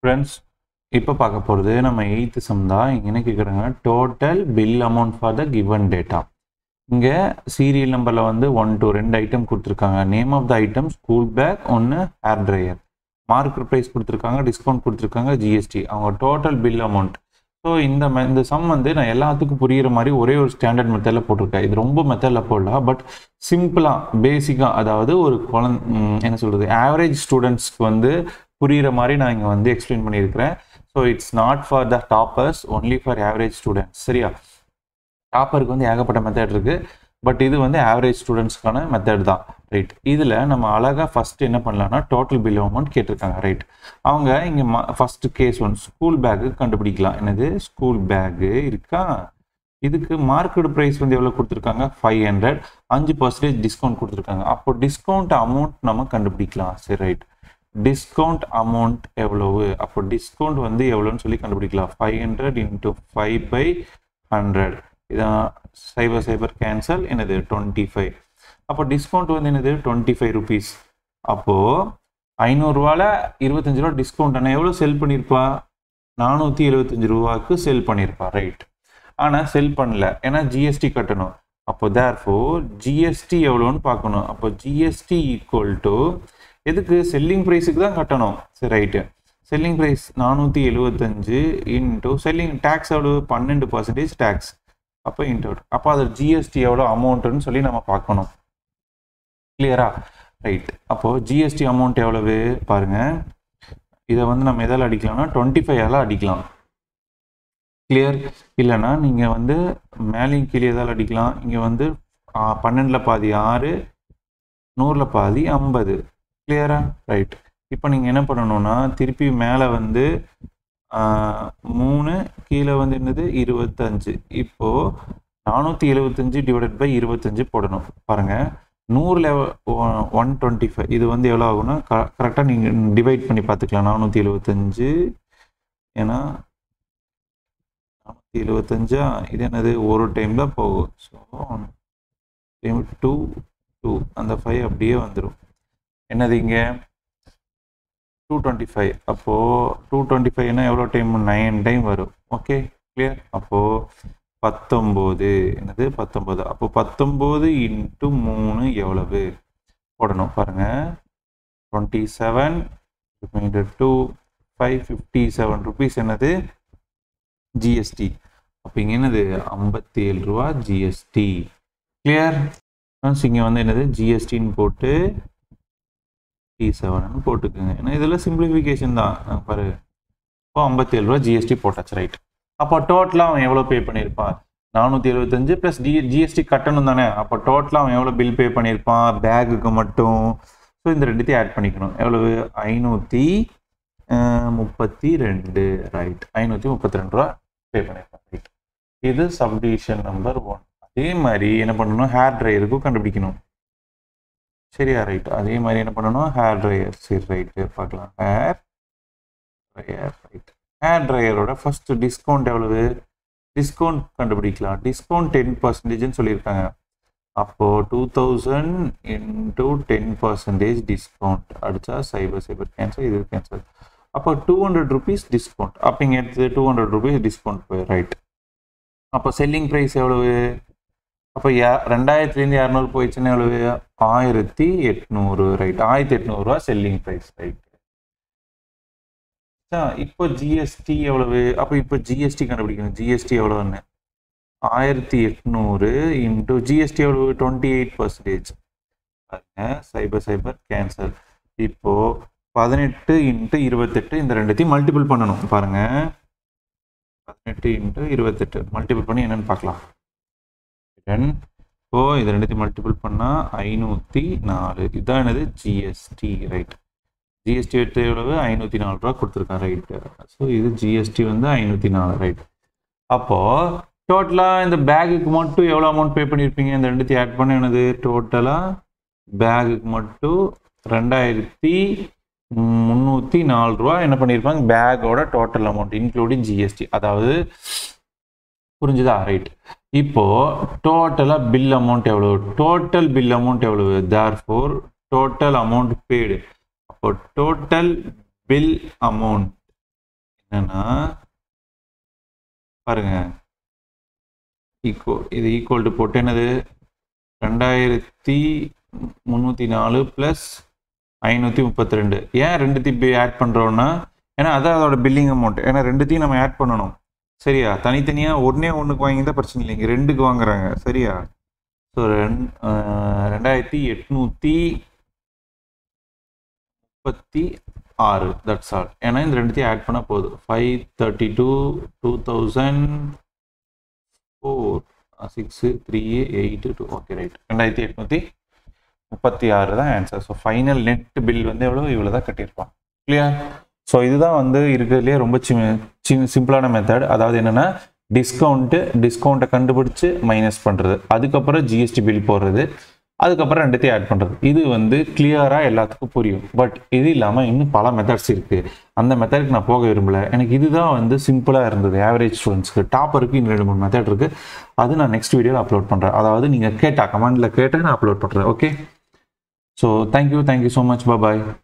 friends இப்போ பார்க்க போகிறது நம்ம எயித்து சம் தான் இங்கே என்ன கேட்குறாங்க total bill amount for the given data இங்கே சீரியல் நம்பரில் வந்து ஒன் டூ ரெண்டு ஐட்டம் கொடுத்துருக்காங்க name of the item school bag ஒன்று ஹேர் ட்ரையர் மார்க்கெட் ப்ரைஸ் கொடுத்துருக்காங்க டிஸ்கவுண்ட் கொடுத்துருக்காங்க ஜிஎஸ்டி அவங்க டோட்டல் பில் அமௌண்ட் ஸோ இந்த மெ இந்த சம் வந்து நான் எல்லாத்துக்கும் புரிகிற மாதிரி ஒரே ஒரு ஸ்டாண்டர்ட் மெத்தடில் போட்டிருக்கேன் இது ரொம்ப மெத்தடில் போடல பட் சிம்பிளாக பேசிக்காக அதாவது ஒரு குழந்தை என்ன சொல்கிறது ஆவரேஜ் ஸ்டூடெண்ட்ஸ்க்கு வந்து புரிகிற மாதிரி நான் இங்கே வந்து எக்ஸ்பிளைன் பண்ணியிருக்கிறேன் so it's not for the toppers only for average students சரியா டாப்பருக்கு வந்து ஏகப்பட்ட மெத்தட் இருக்குது பட் இது வந்து ஆவரேஜ் ஸ்டூடெண்ட்ஸ்க்கான மெத்தட் தான் ரைட் இதில் நம்ம அழகாக ஃபஸ்ட் என்ன பண்ணலாம்னா டோட்டல் பில் அமௌண்ட் கேட்டிருக்காங்க ரைட் அவங்க இங்கே first case one school bag கண்டுபிடிக்கலாம் என்னது ஸ்கூல் பேக்கு இருக்கா இதுக்கு மார்க்கெட் ப்ரைஸ் வந்து எவ்வளோ கொடுத்துருக்காங்க ஃபைவ் ஹண்ட்ரட் அஞ்சு பர்சன்டேஜ் டிஸ்கவுண்ட் கொடுத்துருக்காங்க அப்போ டிஸ்கவுண்ட் அமௌண்ட் நம்ம கண்டுபிடிக்கலாம் சரி ரைட் டிஸ்கவுண்ட் அமௌண்ட் எவ்வளவு அப்போ டிஸ்கவுண்ட் வந்து எவ்வளோன்னு சொல்லி கண்டுபிடிக்கலாம் five hundred into five by hundred இதான் சைபர் சைபர் கேன்சல் என்னது டுவெண்ட்டி ஃபைவ் அப்போ டிஸ்கவுண்ட் வந்து என்னது டுவெண்ட்டி ஃபைவ் ருபீஸ் அப்போது ஐநூறுரூவாவில் இருபத்தஞ்சு ரூபா டிஸ்கவுண்ட் ஆனால் எவ்வளோ செல் பண்ணியிருப்பா நானூற்றி எழுபத்தஞ்சு ரூபாய்க்கு செல் பண்ணியிருப்பா ரைட் ஆனால் செல் பண்ணல ஏன்னா ஜிஎஸ்டி கட்டணும் அப்போ தேர் ஃபோர் ஜிஎஸ்டி எவ்வளோன்னு பார்க்கணும் அப்போ ஜிஎஸ்டி ஈக்குவல் டு எதுக்கு செல்லிங் ப்ரைஸுக்கு தான் கட்டணும் சரி ரைட்டு செல்லிங் ப்ரைஸ் நானூற்றி எழுபத்தஞ்சு இன்ட்டு செல்லிங் டேக்ஸ் எவ்வளோ பன்னெண்டு பர்சன்டேஜ் டேக்ஸ் அப்போ இன்ட்டு அப்போ அது ஜிஎஸ்டி எவ்வளோ அமௌண்ட்டுன்னு சொல்லி நம்ம பார்க்கணும் கிளியரா ரைட் அப்போது ஜிஎஸ்டி அமௌண்ட் எவ்வளவு பாருங்க இதை வந்து நம்ம எதால் அடிக்கலாம்னா டுவெண்ட்டி ஃபைவால் அடிக்கலாம் கிளியர் இல்லைன்னா நீங்கள் வந்து மேலேயும் கீழே எதால் அடிக்கலாம் இங்கே வந்து பன்னெண்டில் பாதி ஆறு நூறில் பாதி ஐம்பது கிளியரா ரைட் இப்போ நீங்கள் என்ன பண்ணணும்னா திருப்பி மேலே வந்து மூணு கீழே வந்து என்னது இருபத்தஞ்சு இப்போது நானூற்றி எழுபத்தஞ்சு டிவைடட் பை இருபத்தஞ்சு போடணும் பாருங்கள் நூறில் ஒன் டுவெண்ட்டி ஃபைவ் இது வந்து எவ்வளோ ஆகும்னா க கரெக்டாக நீங்கள் டிவைட் பண்ணி பார்த்துக்கலாம் நானூற்றி எழுபத்தஞ்சு ஏன்னா நானூற்றி எழுபத்தஞ்சா இது என்னது ஒரு டைம் தான் போகும் ஸோ டைம் டூ டூ அந்த ஃபைவ் அப்படியே வந்துடும் என்னது இங்கே டூ டுவெண்ட்டி ஃபைவ் அப்போது டூ டுவெண்ட்டி ஃபைவ்னா எவ்வளோ டைம் நைன் டைம் வரும் ஓகே கிளியர் அப்போது பத்தொம்போது என்னது பத்தொம்போது அப்போ பத்தொம்போது இன்ட்டு மூணு எவ்வளவு போடணும் பாருங்கள் twenty seven reminder two five fifty seven rupees என்னது ஜிஎஸ்டி அப்போ இங்கே என்னது ஐம்பத்தி ஏழு ரூபா ஜிஎஸ்டி கிளியர் இங்கே வந்து என்னது ஜிஎஸ்டின்னு போட்டு டி செவன் போட்டுக்குங்க ஏன்னா இதெல்லாம் சிம்பிளிஃபிகேஷன் தான் பாரு இப்போ ஐம்பத்தேழு ரூபா ஜிஎஸ்டி போட்டாச்சு ரைட் அப்போ டோட்டலாக அவன் எவ்வளோ பே பண்ணியிருப்பான் நானூற்றி எழுபத்தஞ்சு ப்ளஸ் டி ஜிஎஸ்டி கட்டணும் தானே அப்போ டோட்டலாக அவன் எவ்வளோ பில் பே பண்ணியிருப்பான் பேகுக்கு மட்டும் ஸோ இந்த ரெண்டுத்தையும் ஆட் பண்ணிக்கணும் எவ்வளவு ஐநூற்றி முப்பத்தி ரெண்டு ரைட் ஐநூற்றி முப்பத்தி ரெண்டு ரூபா பே பண்ணியிருப்பான் ரைட் இது சப்டிவிஷன் நம்பர் ஒன் அதே மாதிரி என்ன பண்ணணும் ஹேர் ட்ரையருக்கும் கண்டுபிடிக்கணும் சரியா ரைட் அதே மாதிரி என்ன பண்ணணும் ஹேர் ட்ரையர் சரி ரைட்டு பார்க்கலாம் ஹேர் ட்ரையர் ரைட் ஹேர் ட்ரையரோட ஃபர்ஸ்ட் டிஸ்கவுண்ட் எவ்வளவு டிஸ்கவுண்ட் கண்டுபிடிக்கலாம் டிஸ்கவுண்ட் டென் பர்சன்டேஜ்னு சொல்லியிருக்காங்க அப்போது two thousand into ten percentage discount அடித்தா சைபர் சைபர் கேன்சல் இது கேன்சல் அப்போ டூ ஹண்ட்ரட் ருபீஸ் டிஸ்கவுண்ட் அப்போ இங்கே எடுத்து டூ ஹண்ட்ரட் ருபீஸ் டிஸ்கவுண்ட் போய் ரைட் அப்போ செல்லிங் ப்ரைஸ் எவ்வளவு அப்போ யா ரெண்டாயிரத்துலேருந்து இரநூறு போயிடுச்சுன்னா எவ்வளவு ஆயிரத்தி எட்நூறு ரைட் ஆயிரத்தி எட்நூறுரூவா செல்லிங் ப்ரைஸ் ரைட் இப்போ ஜிஎஸ்டி எவ்வளவு அப்போ இப்போ ஜிஎஸ்டி கண்டுபிடிக்கணும் ஜிஎஸ்டி எவ்வளோன்னு ஆயிரத்தி எட்நூறு இன்ட்டு ஜிஎஸ்டி எவ்வளவு டுவெண்ட்டி எயிட் பர்சன்டேஜ் பாருங்க சைபர் சைபர் கேன்சல் இப்போ பதினெட்டு இன்ட்டு இருபத்தெட்டு இந்த ரெண்டுத்தையும் மல்டிபிள் பண்ணணும் பாருங்க பதினெட்டு இன்ட்டு இருபத்தெட்டு மல்டிபிள் பண்ணி என்னன்னு பார்க்கலாம் தென் இப்போ இது ரெண்டுத்தையும் மல்டிபிள் பண்ணால் ஐநூற்றி நாலு இதுதான் என்னது ஜிஎஸ்டி ரைட் ஜிஎஸ்டி எடுத்து எவ்வளவு ஐநூற்றி நாலு ரூபா கொடுத்துருக்கான் ரைட்டு ஸோ இது ஜிஎஸ்டி வந்து ஐநூற்றி நாலு ரைட் அப்போது டோட்டலாக இந்த பேகுக்கு மட்டும் எவ்வளோ அமௌண்ட் பே பண்ணியிருப்பீங்க இந்த ரெண்டுத்தையும் ஆட் பண்ண என்னது டோட்டலாக பேகுக்கு மட்டும் ரெண்டாயிரத்தி முந்நூற்றி நாலு ரூபா என்ன பண்ணியிருப்பாங்க பேக்கோட டோட்டல் அமௌண்ட் இன்க்ளூடிங் ஜிஎஸ்டி அதாவது புரிஞ்சுதா ரைட் இப்போ டோட்டலாக பில் அமௌண்ட் எவ்வளவு டோட்டல் பில் அமௌண்ட் எவ்வளவு therefore total amount paid அப்போ டோட்டல் பில் அமௌண்ட் என்னன்னா பாருங்க ஈக்குவல் இது ஈக்குவல் டு போட்டு என்னது ரெண்டாயிரத்தி முந்நூற்றி நாலு ப்ளஸ் ஐநூற்றி முப்பத்தி ரெண்டு ஏன் ரெண்டுத்தையும் ஆட் பண்ணுறோன்னா ஏன்னா அதான் அதோட பில்லிங் அமௌண்ட் ஏன்னா ரெண்டுத்தையும் நம்ம ஆட் பண்ணணும் சரியா தனித்தனியாக ஒன்றே ஒன்றுக்கு வாங்கி தான் பிரச்சனை இல்லைங்க ரெண்டுக்கு வாங்குறாங்க சரியா ஸோ ரெண் ரெண்டாயிரத்தி எட்நூற்றி முப்பத்தி ஆறு தட்ஸ் ஆல் ஏன்னா இந்த ரெண்டுத்தையும் ஆட் பண்ணால் போதும் five thirty two two thousand four six three eight two okay right ரெண்டாயிரத்தி எட்நூற்றி முப்பத்தி ஆறு தான் answer so final net bill வந்து எவ்வளோ இவ்வளோ தான் கட்டியிருப்பான் கிளியர் ஸோ இதுதான் வந்து இருக்கிறதுலே ரொம்ப சின்ன சின்ன சிம்பிளான மெத்தட் அதாவது என்னென்னா டிஸ்கவுண்ட்டு டிஸ்கவுண்ட்டை கண்டுபிடிச்சு மைனஸ் பண்ணுறது அதுக்கப்புறம் ஜிஎஸ்டி பில் போடுறது அதுக்கப்புறம் ரெண்டுத்தையும் ஆட் பண்ணுறது இது வந்து கிளியராக எல்லாத்துக்கும் புரியும் பட் இது இல்லாமல் இன்னும் பல மெத்தட்ஸ் இருக்குது அந்த மெத்தடுக்கு நான் போக விரும்பல எனக்கு இதுதான் வந்து சிம்பிளாக இருந்தது ஆவரேஜ் ஸ்டூடெண்ட்ஸ்க்கு டாப்பருக்கு இன்னும் ரெண்டு மூணு மெத்தட் இருக்குது அது நான் நெக்ஸ்ட் வீடியோவில் அப்லோட் பண்ணுறேன் அதாவது நீங்கள் கேட்டால் கமெண்டில் கேட்டால் நான் அப்லோட் பண்ணுறேன் okay so thank you thank you so much பாய்